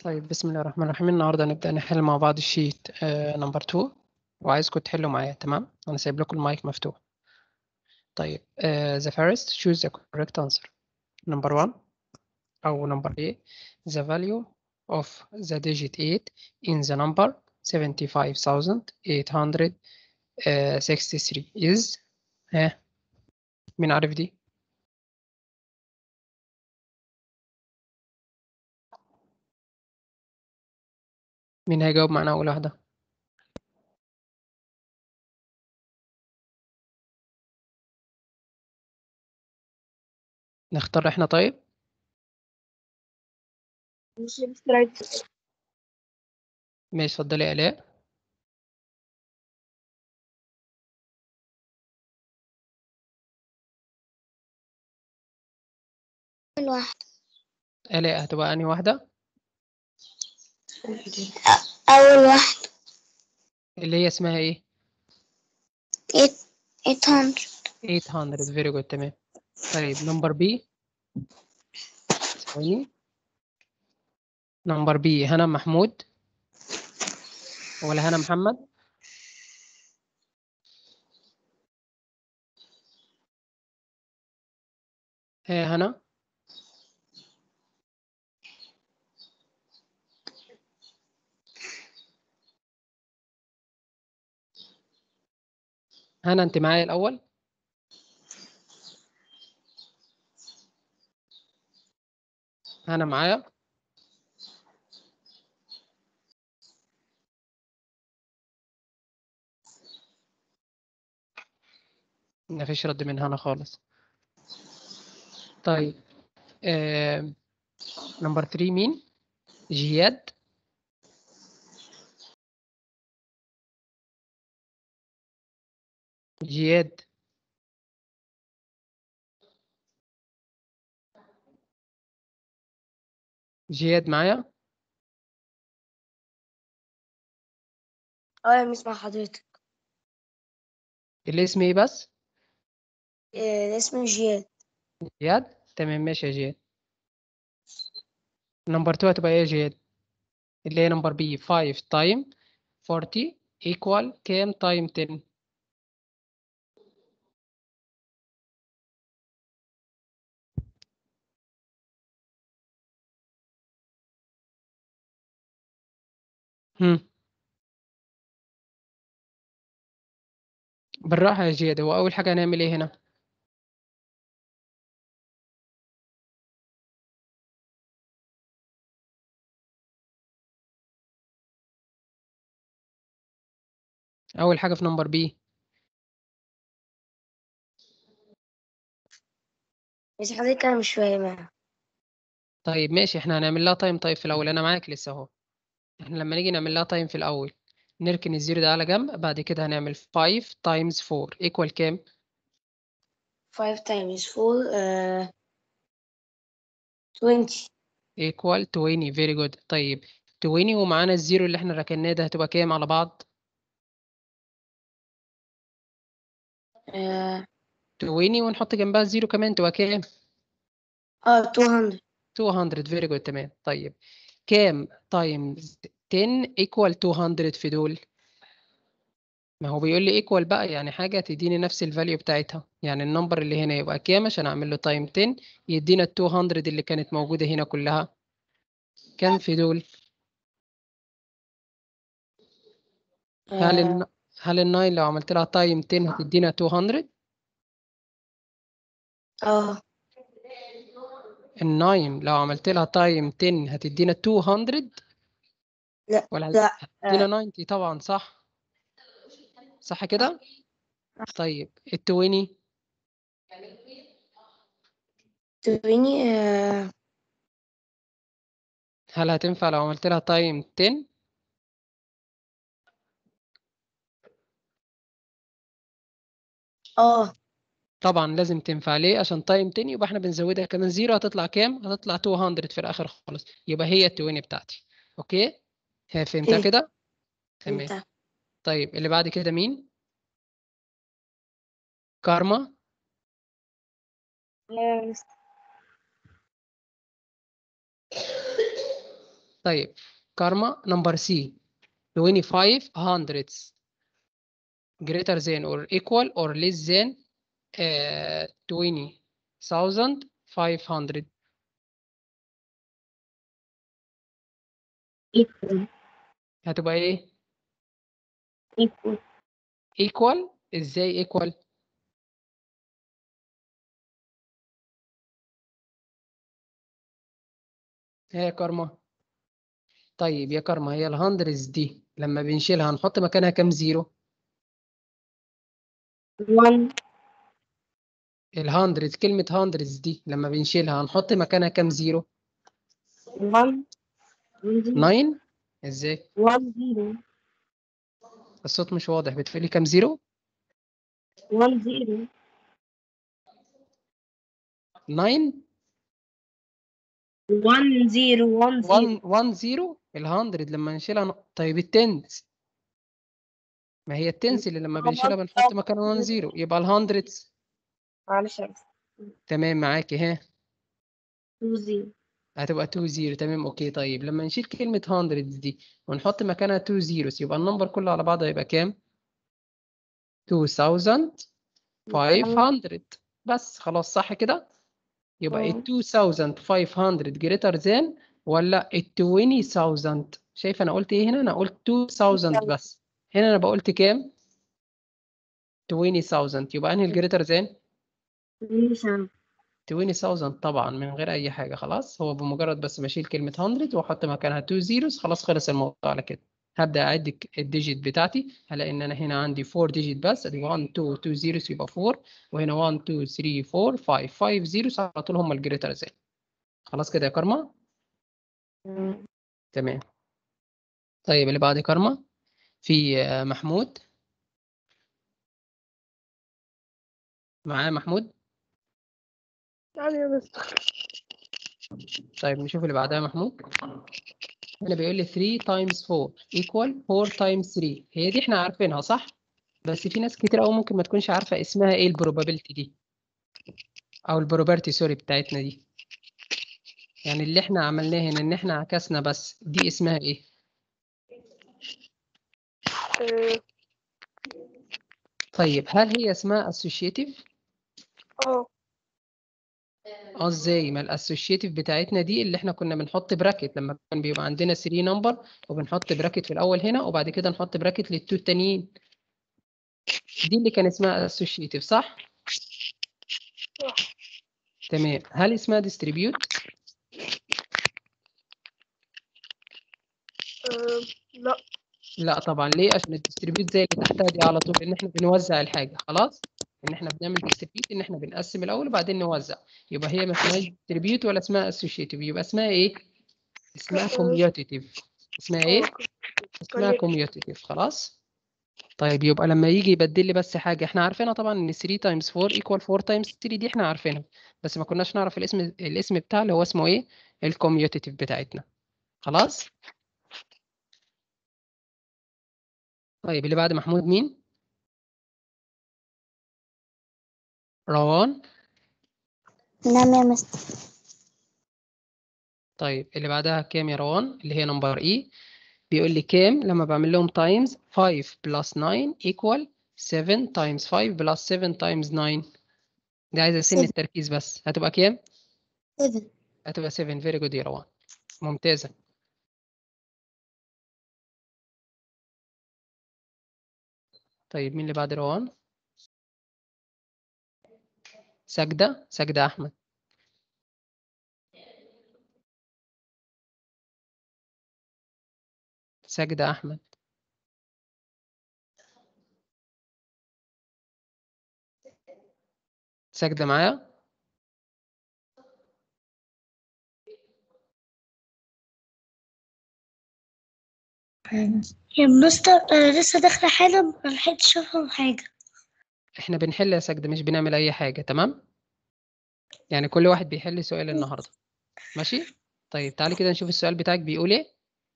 طيب بسم الله الرحمن الرحيم النهارده هنبدأ نحل مع بعض الشيت نمبر 2 وعايزكم تحلوا معايا تمام انا سايب لكم المايك مفتوح طيب uh, the first choose the correct answer number 1 أو number A the value of the digit 8 in the number 75863 is ها مين عارف دي؟ مين هيجاوب معانا أول واحدة؟ نختار احنا طيب ماشي اتفضلي يا آلاء أول واحدة آلاء هتبقى أنهي واحدة؟ أول واحدة اللي هي اسمها ايه؟ 800 800 very good تمام طيب نمبر بي ثواني نمبر بي هنا محمود ولا هنا محمد ها هنا هنا انت معايا الاول هنا معايا مفيش رد من هنا خالص طيب آه... نمبر 3 مين جياد جياد جياد معايا اه يا مس مع حضرتك الاسم ايه بس آه، اسمه جياد جياد تمام ماشي يا جياد نمبر 2 هتبقى ايه يا جياد اللي هي نمبر بي 5 تايم 40 equal كام تايم 10 هم بالراحة يا جياد هو أول حاجة هنعمل إيه هنا؟ أول حاجة في نمبر بي بس حضرتك أنا مش فاهمها طيب ماشي احنا هنعمل لها تايم طيب في الأول أنا معاك لسه أهو احنا لما نيجي نعمل لها تايم في الأول نركن الزيرو ده على جنب بعد كده هنعمل 5 times 4 equal كام؟ 5 times 4 آه، 20 equal 20 very good طيب 20 ومعانا الزيرو اللي احنا ركناه ده هتبقى كام على بعض؟ اه 20 ونحط جنبها الزيرو كمان تبقى كام؟ آه، 200 200 very good تمام طيب كام times 10 equal 200 في دول؟ ما هو بيقول لي equal بقى يعني حاجة تديني نفس الفاليو بتاعتها يعني النمبر اللي هنا يبقى كام عشان أعمل له تايم 10 يدينا ال 200 اللي كانت موجودة هنا كلها كام في دول؟ هل آه، الن... هل الناين لو عملت لها تايم 10 هتدينا 200 اه الناين لو عملت لها تايم 10 هتدينا 200 لا ولا لا هتدينا آه، 90 طبعا صح صح كده طيب ال 20 20 آه، هل هتنفع لو عملت لها تايم 10 اه طبعا لازم تنفع ليه عشان تايم 10 يبقى احنا بنزودها كمان زيرو هتطلع كام هتطلع 200 في الاخر خالص يبقى هي ال 20 بتاعتي اوكي ها فهمتها إيه. كده تمام انت طيب اللي بعد كده مين كارما طيب كارما نمبر سي 25 hundreds greater than or equal or less than uh, 20,500 equal هتبقى ايه؟ equal equal ازاي equal؟ هي يا كارما طيب يا كارما هي الهندرز دي لما بنشيلها هنحط مكانها كام زيرو؟ 1 الهندرز كلمة هندرز دي لما بنشيلها هنحط مكانها كام زيرو؟ 1 9 ازاي؟ 1 0 الصوت مش واضح بتقولي كام زيرو؟ 1 0 9 1 0 1 0 1 1 0 الهندرد لما نشيلها ن- طيب التنس ما هي التنس اللي لما طبعاً. بنشيلها بنحط مكانها 1 0 يبقى الهندردز معلش يا بس. تمام معاكي ها 2 0 هتبقى 2 0 تمام اوكي طيب لما نشيل كلمة هندردز دي ونحط مكانها 2 zeros يبقى النمبر كله على بعضه هيبقى كام؟ 2500 بس خلاص صح كده؟ يبقى ال اه. 2500 greater than ولا ال 20000 شايف انا قلت ايه هنا؟ انا قلت 2000 بس هنا انا بقولت كام؟ 20000 يبقى انهي الجريتر ذان؟ 27 20000 طبعا من غير اي حاجه خلاص هو بمجرد بس ما اشيل كلمه 100 واحط مكانها 2 zeros خلاص خلص الموضوع على كده هبدا اعد ك- الديجيت بتاعتي هلاقي ان انا هنا عندي 4 ديجيت بس ادي 1 2 2 zeros يبقى 4 وهنا 1 2 3 4 5 5 zeros على طول هم الجريتر ذان خلاص كده يا كارما تمام طيب اللي بعد كارما في آه، محمود معاه محمود يعني يا بس طيب نشوف اللي بعدها محمود هنا بيقول لي 3 times 4 equal 4 times 3 هي دي احنا عارفينها صح؟ بس في ناس كتير قوي ممكن ما تكونش عارفة اسمها ايه البروبابيلتي دي او البروبابيلتي سوري بتاعتنا دي يعني اللي احنا عملناه هنا ان احنا عكسنا بس دي اسمها ايه؟ طيب هل هي اسمها associative؟ اه اه ازاي ما الاسوشيتيف بتاعتنا دي اللي احنا كنا بنحط براكت لما كان بيبقى عندنا 3 نمبر وبنحط براكت في الاول هنا وبعد كده نحط براكت للتو التانيين دي اللي كان اسمها اسوشيتيف صح تمام هل اسمها ديستريبيوت لا لا طبعا ليه عشان الديستريبيوت زي اللي تحتها دي على طول ان احنا بنوزع الحاجه خلاص ان احنا بنعمل ديستريبيوت ان احنا بنقسم الاول وبعدين نوزع يبقى هي ما اسمهاش ديستريبيوت ولا اسمها اسوشيتيف يبقى اسمها ايه اسمها كوميوتيتيف اسمها ايه اسمها كوميوتيتيف خلاص طيب يبقى لما يجي يبدل لي بس حاجه احنا عارفينها طبعا ان 3 تايمز 4 ايكوال 4 تايمز 3 دي احنا عارفينها بس ما كناش نعرف الاسم الاسم بتاع اللي هو اسمه ايه الكوميوتيتيف بتاعتنا خلاص طيب اللي بعد محمود مين روان نعم يا مستر طيب اللي بعدها كام يا روان اللي هي نمبر اي بيقول لي كام لما بعمل لهم تايمز 5 بلس 9 equal 7 تايمز 5 بلس 7 تايمز 9 دي عايزه سن Seven. التركيز بس هتبقى كام 7 هتبقى 7 فيري جود يا روان ممتازه طيب مين اللي بعد روان سجدة سجدة أحمد سجدة أحمد سجدة معايا يا مستر انا لسه داخله حالا ما لحقتش افهم حاجه احنا بنحل يا سجدة مش بنعمل أي حاجة تمام يعني كل واحد بيحل سؤال النهاردة ماشي طيب تعالي كده نشوف السؤال بتاعك بيقول ايه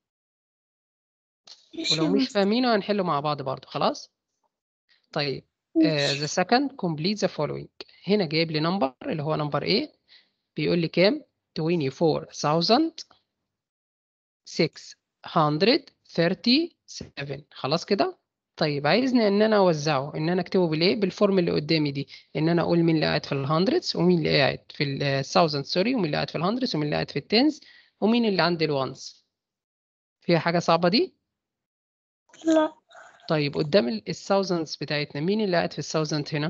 ولو مش فاهمينه هنحله مع بعض برضه خلاص طيب آه the second complete the following هنا جايب لي نمبر اللي هو نمبر ايه بيقول لي كام 24000 637 خلاص كده طيب عايزني ان انا اوزعه ان انا اكتبه بالايه بالفورم اللي قدامي دي ان انا اقول مين اللي قاعد في الهندردز ومين اللي قاعد في الثاوزند سوري ومين اللي قاعد في الهندردز ومين اللي قاعد في التنز ومين اللي عند الوانز فيها حاجة صعبة دي لا طيب قدام الثاوزندز بتاعتنا مين اللي قاعد في الثاوزند هنا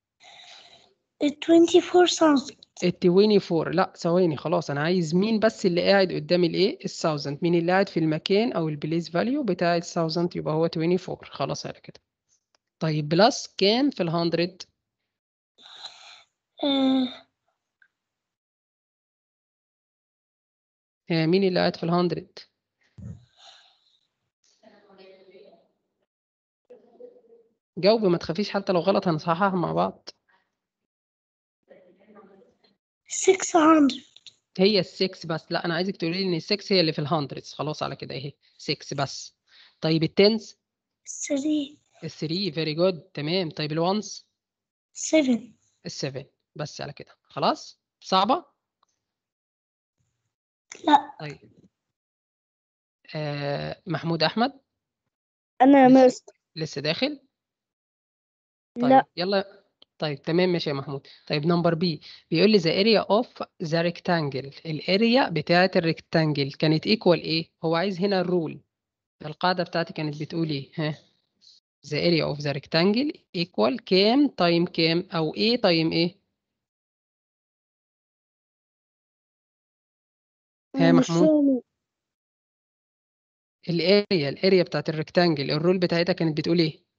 24 thousand ال 24 لا ثواني خلاص انا عايز مين بس اللي قاعد قدام الايه الثاوزند مين اللي قاعد في المكان او البليس فاليو بتاع الثاوزند يبقى هو 24 خلاص على كده طيب بلس كام في الهندرد آه ها مين اللي قاعد في الهندرد جاوبي ما تخافيش حتى لو غلط هنصححها مع بعض 600 هي السكس بس لا انا عايزك تقولي لي ان السكس هي اللي في الهندردز خلاص على كده اهي 6 بس طيب التنز 3 الثري فيري جود تمام طيب الوانز 7 السفن بس على كده خلاص صعبة لا طيب آه محمود أحمد أنا لسه مست لسه داخل طيب لا يلا طيب تمام ماشي يا محمود طيب نمبر بي بيقول لي the area of the rectangle الاريا بتاعة الريكتانجل كانت equal ايه هو عايز هنا الرول القاعدة بتاعتي كانت بتقول ايه ها the area of the rectangle equal كام تايم كام او ايه تايم ايه ها مش محمود فاهم الاريا الاريا بتاعت الريكتانجل الرول بتاعتها كانت بتقول ايه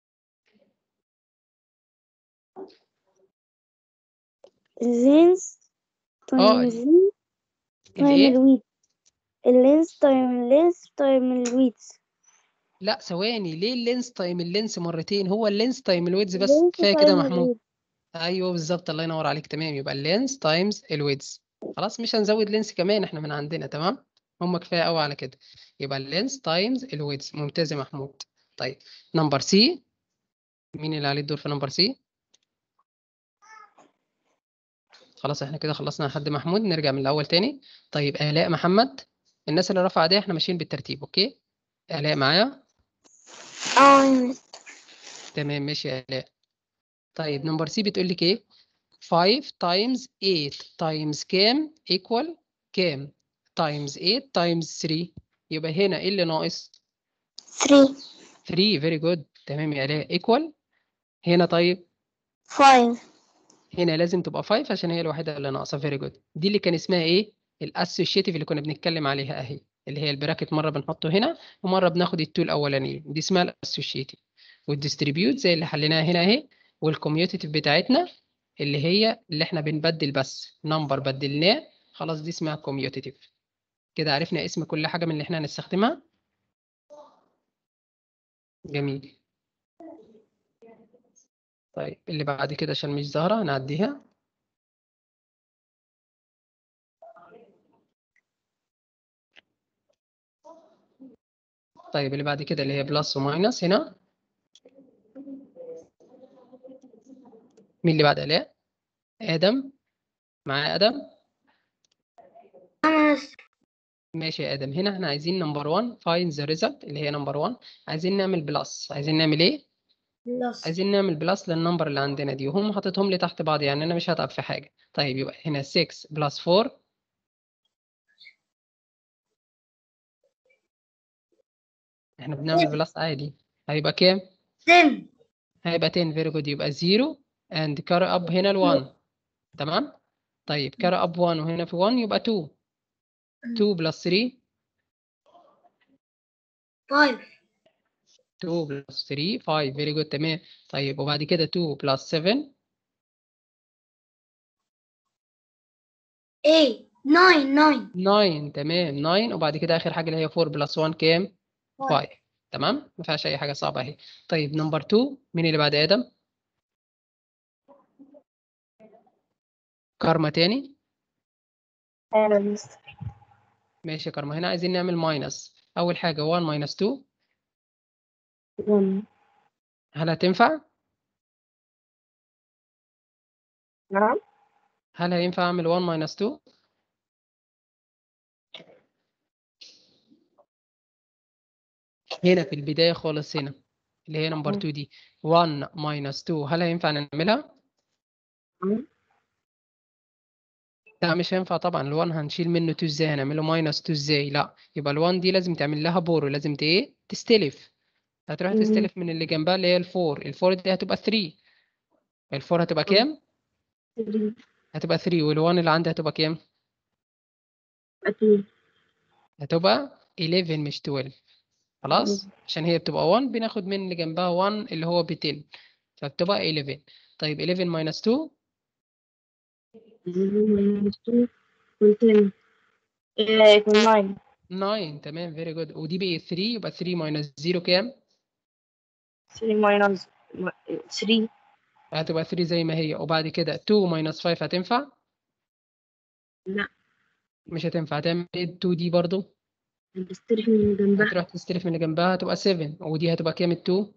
اللينس اه تايم اللينس تايم الايه الويت اللينس تايم اللينس تايم الويت لا ثواني ليه اللينس تايم اللينس مرتين هو اللينس تايم الويدز بس اللينس كفايه كده يا تايم محمود الويت ايوه بالظبط الله ينور عليك تمام يبقى اللينس تايمز الويدز خلاص مش هنزود لينس كمان احنا من عندنا تمام هم كفايه قوي على كده يبقى اللينس تايمز الويدز ممتاز يا محمود طيب نمبر سي مين اللي عليه الدور في نمبر سي خلاص احنا كده خلصنا لحد محمود نرجع من الاول تاني طيب آلاء محمد الناس اللي رفع ايديها احنا ماشيين بالترتيب اوكي آلاء معايا اه تمام ماشي يا آلاء طيب نمبر سي بتقول لك ايه 5 times 8 times كام equal كام times 8 times 3 يبقى هنا ايه اللي ناقص 3 3 very good تمام يا آلاء equal هنا طيب 5 هنا لازم تبقى 5 عشان هي الوحيدة اللي ناقصة very good دي اللي كان اسمها ايه الاسوشيتيف اللي كنا بنتكلم عليها اهي اللي هي البراكت مرة بنحطه هنا ومرة بناخد التو الأولانية دي اسمها الاسوشيتيف والديستريبيوت زي اللي حليناها هنا اهي والكوميوتيتيف بتاعتنا اللي هي اللي احنا بنبدل بس نمبر بدلناه خلاص دي اسمها كوميوتيتيف كده عرفنا اسم كل حاجة من اللي احنا هنستخدمها جميل طيب اللي بعد كده عشان مش ظاهرة هنعديها طيب اللي بعد كده اللي هي بلس وماينس هنا مين اللي بعد آلاء؟ آدم معايا آدم؟ انا ماشي يا آدم هنا احنا عايزين نمبر 1 find the result اللي هي نمبر 1 عايزين نعمل بلس عايزين نعمل ايه؟ بلس عايزين نعمل بلس للنمبر اللي عندنا دي وهم حاططهم لي تحت بعض يعني انا مش هتعب في حاجة طيب يبقى هنا 6 بلس 4 احنا بنعمل بلس عادي هيبقى كام؟ 10 هيبقى 10 very good يبقى 0 and carry up هنا ال 1 تمام؟ طيب carry up 1 وهنا في 1 يبقى 2 2 بلس 3 5 2 بلس 3 5 very good تمام طيب وبعد كده 2 بلس 7 8 9 9 9 تمام 9 وبعد كده اخر حاجه اللي هي 4 بلس 1 كام 5 تمام ما فيهاش اي حاجه صعبه اهي طيب نمبر 2 مين اللي بعد ادم كارما تاني أنا مست ماشي يا كارما هنا عايزين نعمل ماينس اول حاجه 1 ماينس 2 1 هل هتنفع نعم هل هينفع اعمل 1 ماينس 2 هنا في البداية خالص هنا اللي هي نمبر مم. 2 دي 1 minus 2 هل هينفع نعملها؟ مم. لا مش هينفع طبعا ال 1 هنشيل منه 2 ازاي هنعمله minus 2 ازاي لا يبقى ال 1 دي لازم تعمل لها بورو لازم ت- ايه تستلف هتروح مم. تستلف من اللي جنبها اللي هي ال 4 ال 4 دي هتبقى 3 ال 4 هتبقى مم. كام؟ تلاتة هتبقى 3 وال 1 اللي عندي هتبقى كام؟ أكيد هتبقى 11 مش 12 خلاص عشان هي بتبقى 1 بناخد من اللي جنبها 1 اللي هو ب 10 فبتبقى 11 طيب 11 minus 2 minus two يكون ten آه، يكون nine 9 تمام فيري جود ودي بقت 3 يبقى 3 minus 0 كام؟ three minus three هتبقى 3 زي ما هي وبعد كده 2 minus 5 هتنفع؟ لا مش هتنفع هتعمل ايه 2 دي برضو؟ بستلف من اللي جنبها هتروح تستلف من اللي جنبها هتبقى 7 ودي هتبقى كام ال 2؟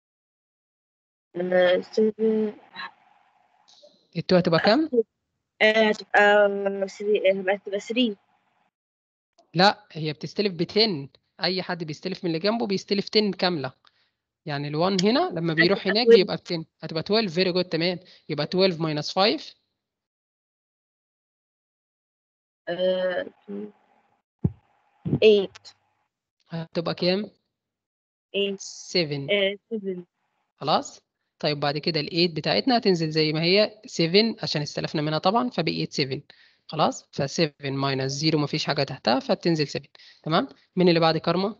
آه، seven ال 2 هتبقى كام؟ آه، هتبقى three آه، هتبقى three لا هي بتستلف ب 10 اي حد بيستلف من اللي جنبه بيستلف 10 كامله يعني ال1 هنا لما بيروح هتبقى هناك 12. بيبقى ب 10 هتبقى 12 فيري جود تمام يبقى 12 minus 5 آه، eight هتبقى كام؟ eight 7 آه، seven خلاص طيب بعد كده ال 8 بتاعتنا هتنزل زي ما هي 7 عشان استلفنا منها طبعا فبقيت 7 خلاص ف 7 minus 0 مفيش حاجه تحتها فبتنزل 7 تمام مين اللي بعد كارما؟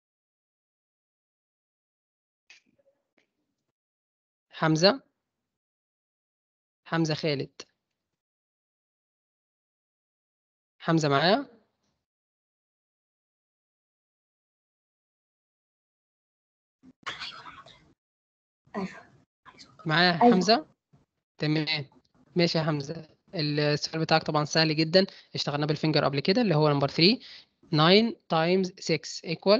حمزه حمزه خالد حمزه معايا؟ معايا أيوة. حمزة تمام ماشي يا حمزة السؤال بتاعك طبعا سهل جدا اشتغلنا بالفينجر قبل كده اللي هو نمبر 3 9 times 6 equal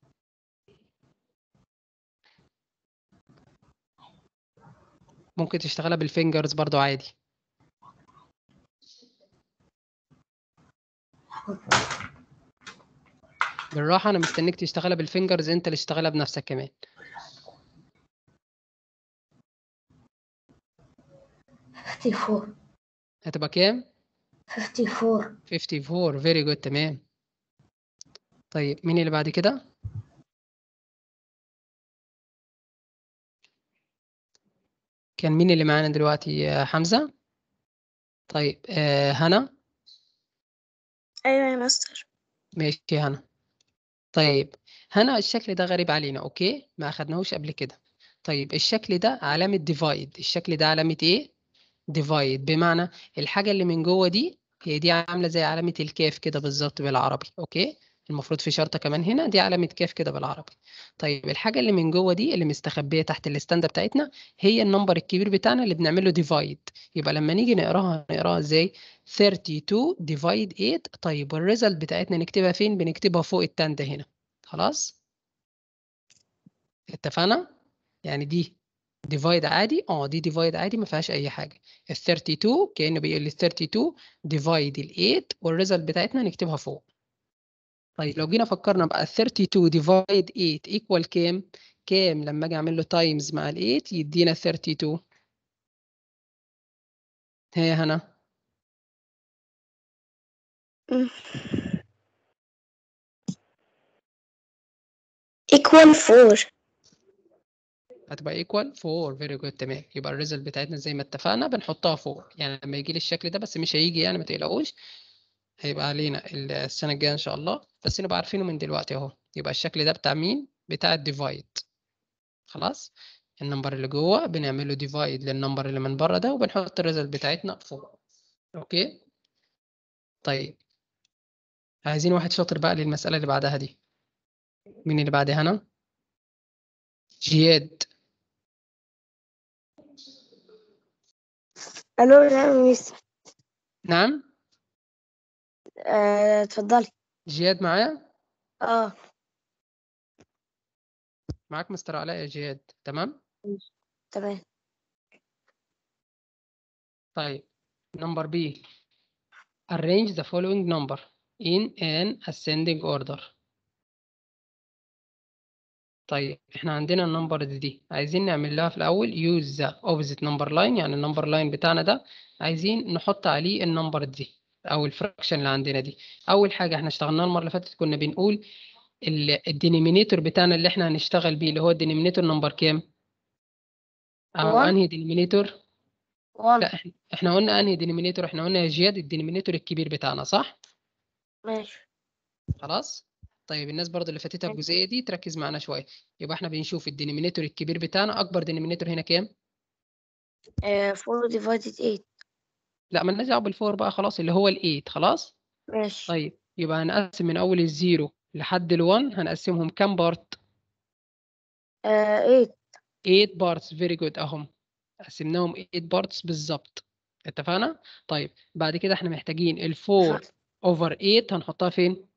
ممكن تشتغلها بالفينجرز برضو عادي بالراحة أنا مستنيك تشتغلها بالفينجرز أنت اللي اشتغلها بنفسك كمان fifty-four هتبقى كام؟ fifty-four 54 very good تمام طيب مين اللي بعد كده؟ كان مين اللي معانا دلوقتي آه، حمزة؟ طيب آه هنا أيوة يا مستر ماشي يا هنا طيب هنا الشكل ده غريب علينا اوكي ما اخدناهوش قبل كده طيب الشكل ده علامة ديفايد الشكل ده علامة ايه ديفايد بمعنى الحاجة اللي من جوه دي هي دي عاملة زي علامة الكاف كده بالظبط بالعربي اوكي المفروض في شرطة كمان هنا دي علامة كاف كده بالعربي طيب الحاجة اللي من جوه دي اللي مستخبية تحت الستاند بتاعتنا هي النمبر الكبير بتاعنا اللي بنعمله ديفايد يبقى لما نيجي نقراها نقراها ازاي 32 ديفايد 8 طيب والريزلت بتاعتنا نكتبها فين بنكتبها فوق التاند هنا خلاص اتفقنا يعني دي ديفايد عادي اه دي ديفايد عادي ما فيهاش اي حاجه ال 32 كانه بيقول لي 32 ديفايد ال 8 والريزلت بتاعتنا نكتبها فوق طيب لو جينا فكرنا بقى 32 ديفايد 8 ايكوال كام كام لما اجي اعمل له تايمز مع ال 8 يدينا 32 هي هنا equal four هتبقى ايكوال 4 فيري جود تمام يبقى الريزلت بتاعتنا زي ما اتفقنا بنحطها فوق يعني لما يجي لي الشكل ده بس مش هيجي يعني ما تقلقوش هيبقى علينا ال- السنه الجايه ان شاء الله بس نبقى عارفينه من دلوقتي اهو يبقى الشكل ده بتاع مين بتاع الديفايد خلاص النمبر اللي جوه بنعمله ديفايد للنمبر اللي من بره ده وبنحط الريزلت بتاعتنا فوق اوكي طيب عايزين واحد شاطر بقى للمساله اللي بعدها دي مين اللي بعدها هنا جياد الو يا ميس نعم آه، اتفضلي جياد معايا اه معاك مستر علاء يا جياد تمام تمام طيب number B arrange the following number in an ascending order طيب احنا عندنا النمبر دي عايزين نعمل لها في الاول use the opposite number line يعني النمبر لاين بتاعنا ده عايزين نحط عليه النمبر دي او الفراكشن اللي عندنا دي اول حاجه احنا اشتغلناها المره اللي فاتت كنا بنقول الدينيمينيتور بتاعنا اللي احنا هنشتغل بيه اللي هو الدينيمينيتور نمبر كام او One. انهي دينيمينيتور 1 لا احنا احنا قلنا انهي دينيمينيتور احنا قلنا يا جياد الدينيمينيتور الكبير بتاعنا صح ماشي خلاص طيب الناس برضو اللي فاتتها حلو. الجزئيه دي تركز معانا شويه يبقى احنا بنشوف الدينيمينيتور الكبير بتاعنا اكبر دينيمينيتور هنا كام آه 4 divided 8 لا مالناش دعوه بالفور بقى خلاص اللي هو ال8 خلاص ماشي طيب يبقى هنقسم من اول الزيرو لحد ال1 هنقسمهم كام بارت آه 8 8 بارتس فيري جود اهم قسمناهم 8 بارتس بالظبط اتفقنا طيب بعد كده احنا محتاجين ال4 اوفر 8 هنحطها فين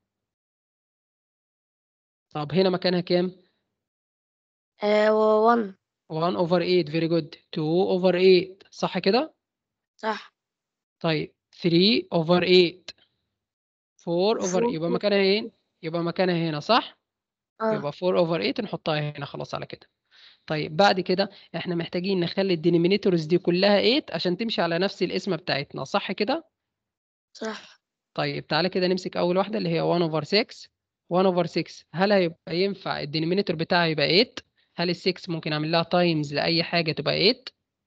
طب هنا مكانها كام آه 1 1 اوفر 8 فيري جود 2 اوفر 8 صح كده صح طيب 3 اوفر 8 4 اوفر Four يبقى over مكانها ايه يبقى مكانها هنا صح اه يبقى 4 اوفر 8 نحطها هنا خلاص على كده طيب بعد كده احنا محتاجين نخلي الدينومينيتورز دي كلها 8 عشان تمشي على نفس القسمه بتاعتنا صح كده صح طيب تعالى كده نمسك اول واحده اللي هي 1 اوفر 6 1 اوفر 6 هل هيبقى ينفع الدينومينيتور بتاعها يبقى 8 هل ال 6 ممكن اعمل لها تايمز لاي حاجه تبقى 8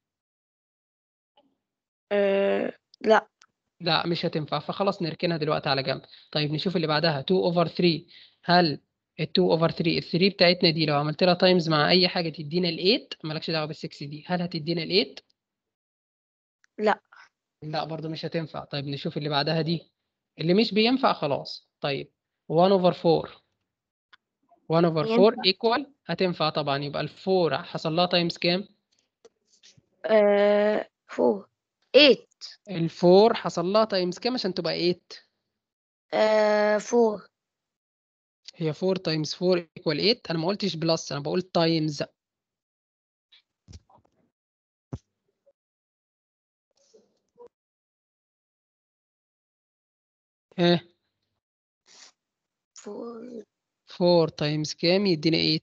آه لا لا مش هتنفع فخلاص نركنها دلوقتي على جنب طيب نشوف اللي بعدها 2 اوفر 3 هل ال 2 اوفر 3 ال 3 بتاعتنا دي لو عملت لها تايمز مع اي حاجه تدينا ال 8 مالكش دعوه بال 6 دي هل هتدينا ال 8 لا لا برضه مش هتنفع طيب نشوف اللي بعدها دي اللي مش بينفع خلاص طيب 1 اوفر 4 1 اوفر 4 ينفع. ايكوال هتنفع طبعا يبقى ال 4 حصل لها تايمز كام آه 4 8 ال 4 حصل لها تايمز كام عشان تبقى 8 آه 4 هي 4 تايمز 4 ايكوال 8 انا ما قلتش بلس انا بقول تايمز ها 4 4 تايمز كام يدينا 8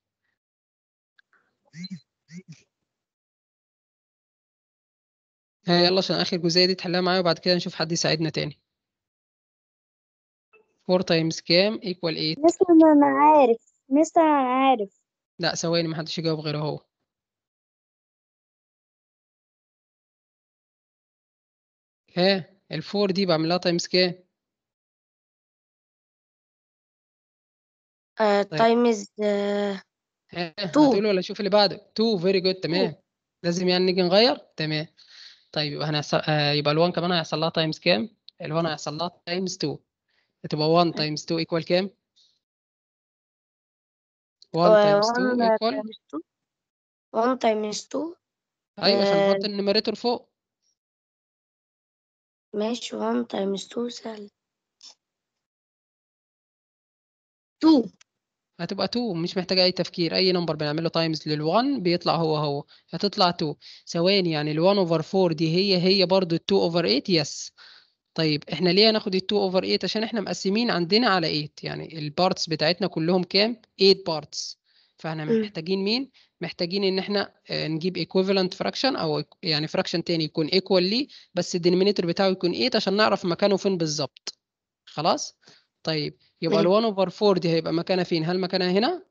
ها يلا عشان اخر جزئيه دي تحلها معايا وبعد كده نشوف حد يساعدنا تاني 4 تايمز كام ايكوال 8 مستر ما انا عارف مستر انا عارف لا ثواني محدش يجاوب غيره هو ها الفور دي بعمل لها تايمز كام آه طيب. تايمز آه ها Two. هتقول ولا شوف اللي بعده 2 فيري جود تمام لازم يعني نيجي نغير تمام طيب يبقى هنحصل آه يبقى ال1 كمان هيحصل لها تايمز كام ال1 هيحصل لها تايمز 2 هتبقى 1 تايمز 2 ايكوال كام 1 تايمز 2 ايكوال 1 تايمز 2 ايوه عشان آه، نحط النيميريتور فوق ماشي 1 تايمز 2 سهل 2 هتبقى 2 مش محتاجة أي تفكير أي نمبر بنعمله تايمز لل1 بيطلع هو هو هتطلع 2 ثواني يعني ال1 اوفر 4 دي هي هي برضو ال2 اوفر 8 يس طيب احنا ليه هناخد ال2 اوفر 8 عشان احنا مقسمين عندنا على 8 يعني البارتس بتاعتنا كلهم كام 8 بارتس فاحنا مم. محتاجين مين محتاجين ان احنا آه، نجيب equivalent fraction او يعني fraction تاني يكون equal ليه بس الدينومينيتور بتاعه يكون 8 عشان نعرف مكانه فين بالظبط خلاص طيب يبقى مم. ال1 اوفر 4 دي هيبقى مكانها فين هل مكانها هنا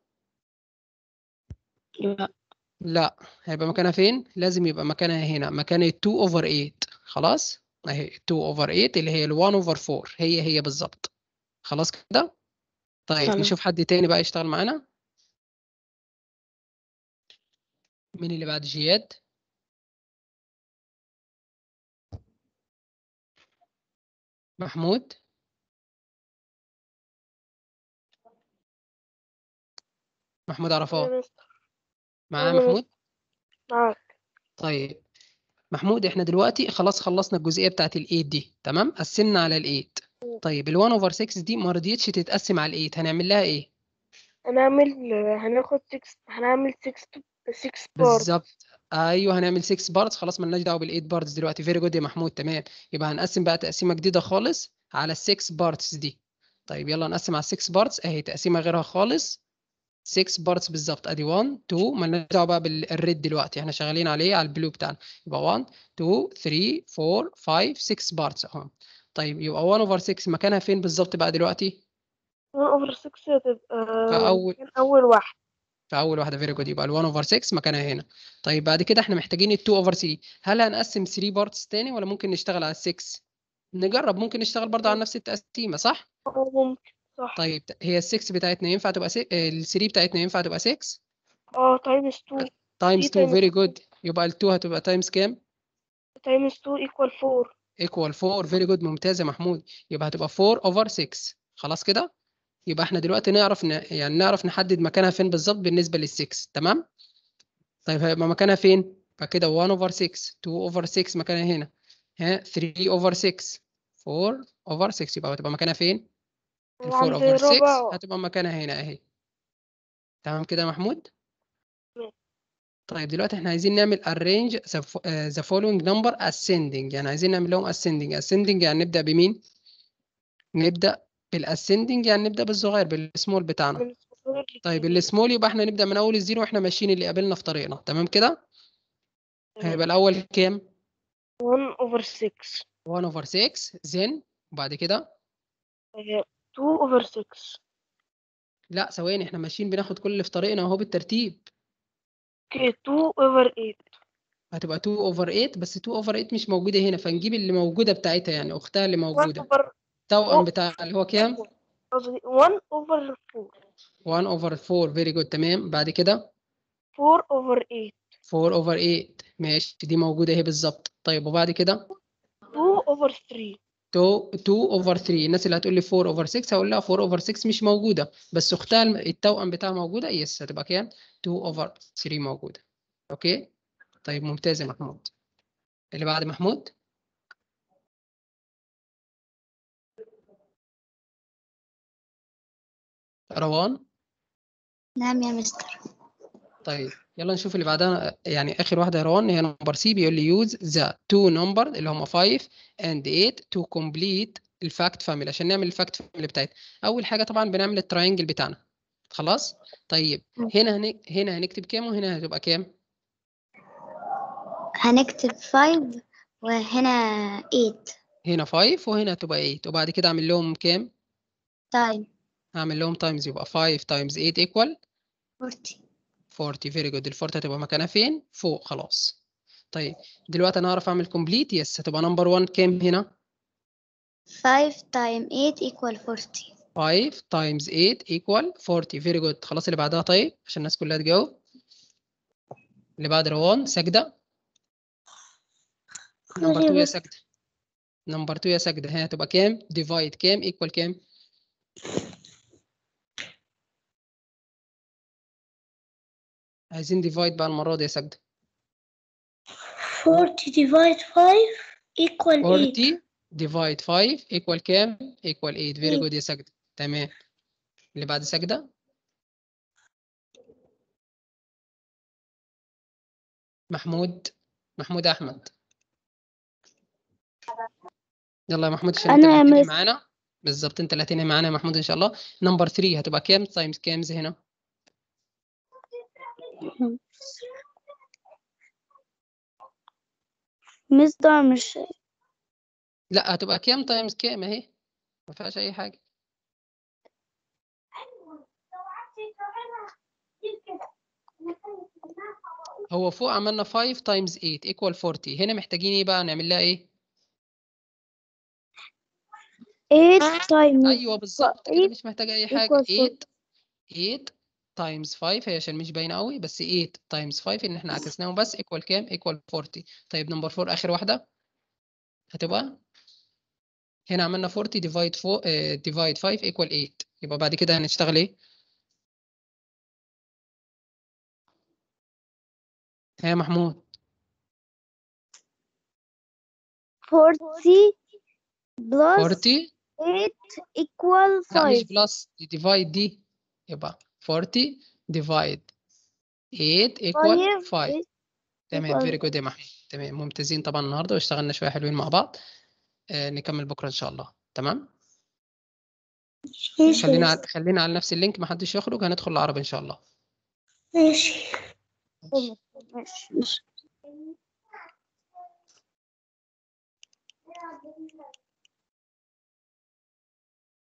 لا لا هيبقى مكانها فين لازم يبقى مكانها هنا مكان ال 2 اوفر 8 خلاص اهي 2 اوفر 8 اللي هي ال 1 اوفر 4 هي هي بالظبط خلاص كده طيب خلاص. نشوف حد تاني بقى يشتغل معانا مين اللي بعد جياد محمود محمود عرفات معاه أيوة. محمود معاك طيب محمود احنا دلوقتي خلاص خلصنا الجزئيه بتاعت ال8 دي تمام قسمنا على ال8 طيب ال1 اوفر 6 دي ما رضيتش تتقسم على ال8 هنعمل لها ايه هنعمل هناخد 6 هنعمل 6 6 بارت بالظبط ايوه هنعمل 6 بارتس خلاص مالناش دعوه بال8 بارتس دلوقتي فيري جود يا محمود تمام يبقى هنقسم بقى تقسيمه جديده خالص على ال6 بارتس دي طيب يلا نقسم على ال6 بارتس اهي تقسيمه غيرها خالص 6 بارتس بالظبط ادي 1 2 مالناش دعوه بقى بالريد دلوقتي احنا شغالين عليه على البلو بتاعنا يبقى 1 2 3 4 5 6 بارتس اهو طيب يبقى 1 اوفر 6 مكانها فين بالظبط بقى دلوقتي 1 اوفر 6 هتبقى فأول- مكان اول واحد في اول واحده فيري جود يبقى ال 1 اوفر 6 مكانها هنا طيب بعد كده احنا محتاجين ال 2 اوفر 3 هل هنقسم 3 بارتس تاني ولا ممكن نشتغل على ال 6 نجرب ممكن نشتغل برضه على نفس التقسيمه صح اه ممكن صح طيب هي ال 6 بتاعتنا ينفع تبقى 6 ال 3 بتاعتنا ينفع تبقى 6 اه تايمز 2 تايمز 2 times فيري جود يبقى ال 2 هتبقى تايمز كام تايمز 2 ايكوال 4 ايكوال 4 فيري جود ممتاز يا محمود يبقى هتبقى 4 اوفر 6 خلاص كده يبقى احنا دلوقتي نعرف ن... يعني نعرف نحدد مكانها فين بالظبط بالنسبه لل 6 تمام طيب هيبقى مكانها فين فكده 1 اوفر 6 2 اوفر 6 مكانها هنا ها 3 اوفر 6 4 اوفر 6 يبقى هتبقى مكانها فين ال 4 وعند اوفر 6 ربع هتبقى مكانها هنا اهي تمام كده يا محمود تمام. طيب دلوقتي احنا عايزين نعمل arrange the fo- آه، the following number ascending يعني عايزين نعمل لهم ascending ascending يعني نبدأ بمين نبدأ بالascending يعني نبدأ بالصغير بالسمول بتاعنا من الصغير طيب للكبير. السمول يبقى احنا نبدأ من أول الزيرو واحنا ماشيين اللي قابلنا في طريقنا تمام كده تمام. هيبقى الأول كام 1 اوفر 6 1 over 6 then وبعد كده 2 اوفر 6 لا ثواني احنا ماشيين بناخد كل اللي في طريقنا اهو بالترتيب اوكي 2 اوفر 8 هتبقى 2 over 8 بس 2 over 8 مش موجودة هنا فنجيب اللي موجودة بتاعتها يعني أختها اللي 1 موجودة اوفر التوأم أو- بتاع اللي هو كام قصدي 1 اوفر 4 1 over 4 very good تمام بعد كده 4 اوفر 8 4 over 8 ماشي دي موجودة اهي بالظبط طيب وبعد كده 2 اوفر 3 2 2 over 3 الناس اللي هتقول لي 4 over 6 هقول لها 4 over 6 مش موجودة بس أختها الم- التوأم بتاعها موجودة يس هتبقى كام 2 over 3 موجودة أوكي طيب ممتاز يا محمود اللي بعد محمود روان نعم يا مستر طيب يلا نشوف اللي بعدها يعني اخر واحده يا روان هي نمبر سي بيقول لي يوز ذا تو نمبر اللي هم 5 اند 8 تو كومبليت الفاكت فاميلي عشان نعمل الفاكت فاميلي بتاعتنا اول حاجه طبعا بنعمل التراينجل بتاعنا خلاص طيب م. هنا هن... هنا هنكتب كام وهنا هتبقى كام هنكتب 5 وهنا 8 هنا 5 وهنا هتبقى 8 وبعد كده اعمل لهم كام تايم هعمل لهم تايمز يبقى 5 تايمز 8 ايكوال 40 40 فيري جود الفورت هتبقى مكانها فين فوق خلاص طيب دلوقتي انا هعرف اعمل كومبليت يس هتبقى نمبر 1 كام هنا 5 تايم 8 equal 40 5 times 8 equal 40 very good خلاص اللي بعدها طيب عشان الناس كلها تجاوب اللي بعد روان سجدة نمبر 2 يا سجدة نمبر 2 يا سجدة هي هتبقى كام divide كام equal كام عايزين divide بقى المرة دي يا سجدة 40 divide 5 equal 8 40 divide 5 equal كام equal 8 very Eight. good يا سجدة تمام اللي بعد سجدة محمود محمود أحمد يلا يا محمود عشان انت أنا يا اللي هتنهي مس. معانا بالظبط انت اللي هتنهي معانا يا محمود ان شاء الله نمبر 3 هتبقى كام تايمز كام زي هنا مصدر مش لا هتبقى كام تايمز كام اهي ما فيهاش اي حاجه هو فوق عملنا 5 تايمز 8 ايكوال 40 هنا محتاجين ايه بقى نعمل لها ايه 8 تايم ايوه بالظبط كده 8 مش محتاجه اي حاجه equal 8 8 تايمز 5 هي عشان مش باينه قوي بس 8 تايمز 5 ان احنا عكسناهم بس ايكوال كام ايكوال 40 طيب نمبر 4 اخر واحده هتبقى هنا عملنا 40 ديفايد 4 ديفايد 5 ايكوال 8 يبقى بعد كده هنشتغل ايه ها يا محمود 40 plus 40 8 equal لا مش 5 بلس ديفايد دي يبقى 40 ديفايد 8 ايكوال 5 تمام equal فيري جود يا محمود تمام ممتازين طبعا النهارده واشتغلنا شويه حلوين مع بعض آه نكمل بكره ان شاء الله تمام ماشي خلينا يا على خلينا على نفس اللينك ما حدش يخرج هندخل العربي ان شاء الله ماشي ماشي